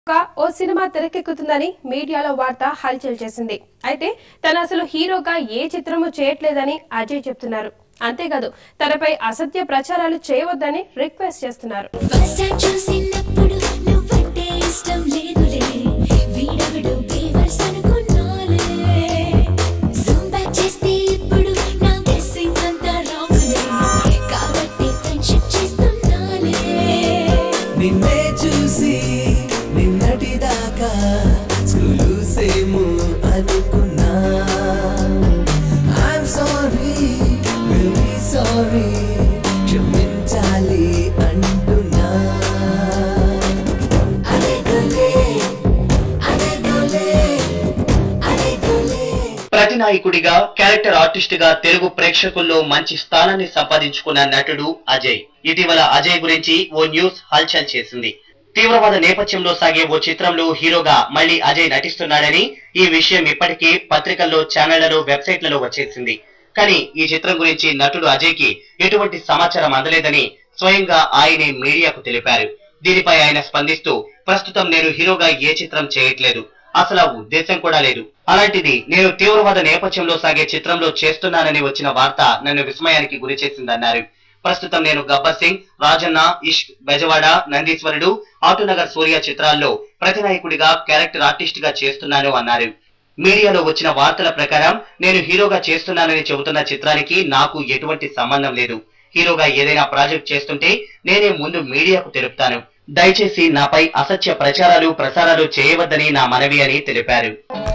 ఒక ఓ సినిమా తెరకెక్కుతుందని మీడియాలో వార్త హల్చల్ చేసింది అయితే తను అసలు హీరోగా ఏ చిత్రము చేయట్లేదని అజయ్ చెప్తున్నారు అంతేకాదు తనపై అసత్య ప్రచారాలు చేయవద్దని రిక్వెస్ట్ చేస్తున్నారు ఫస్ట్ టైం చూసినప్పుడు నువ్వంటే ఇష్టం లేదులే వీడవడు బేవర్స్ అనుకున్నాలే జూమ్ బ్యాక్ చేస్తే ఇప్పుడు నా గెస్సింగ్ అంతా రాంగ్లే కాబట్టి ఫ్రెండ్షిప్ చేస్తున్నాలే నిన్నే చూసి నిన్నటి దాకా స్కూలు సేము అనుకున్నా ఐఎమ్ సారీ వెరీ సారీ క్షమించాలి అంటున్నా అదే గోలే అదే గోలే అదే గోలే ప్రతినాయకుడిగా క్యారెక్టర్ ఆర్టిస్ట్ గా తెలుగు ప్రేక్షకుల్లో మంచి స్థానాన్ని సంపాదించుకున్న నటుడు అజయ్ ఇటీవల అజయ్ గురించి ఓ న్యూస్ హల్చల్ చేసింది తీవ్రవాద నేపథ్యంలో సాగే ఓ చిత్రంలో హీరోగా మళ్ళీ అజయ్ నటిస్తున్నాడని ఈ విషయం ఇప్పటికే పత్రికల్లో ఛానళ్లలో వెబ్సైట్లలో వచ్చేసింది కానీ ఈ చిత్రం గురించి నటుడు అజయ్ కి ఎటువంటి సమాచారం అందలేదని స్వయంగా ఆయనే మీడియాకు తెలిపారు దీనిపై ఆయన స్పందిస్తూ ప్రస్తుతం నేను హీరోగా ఏ చిత్రం చేయట్లేదు అసలు ఆ ఉద్దేశం కూడా లేదు అలాంటిది నేను తీవ్రవాద నేపథ్యంలో సాగే చిత్రంలో చేస్తున్నానని వచ్చిన వార్త నన్ను విస్మయానికి గురి చేసిందన్నారు ప్రస్తుతం నేను గబ్బర్ సింగ్ రాజన్న ఇష్క్ బెజవాడ నందీశ్వరుడు ఆటోనగర్ సూర్య చిత్రాల్లో ప్రతినాయకుడిగా క్యారెక్టర్ ఆర్టిస్ట్ గా చేస్తున్నాను అన్నారు మీడియాలో వచ్చిన వార్తల ప్రకారం నేను హీరోగా చేస్తున్నానని చెబుతున్న చిత్రానికి నాకు ఎటువంటి సంబంధం లేదు హీరోగా ఏదైనా ప్రాజెక్ట్ చేస్తుంటే నేనే ముందు మీడియాకు తెలుపుతాను దయచేసి నాపై అసత్య ప్రచారాలు ప్రసారాలు చేయవద్దని నా మనవి అని తెలిపారు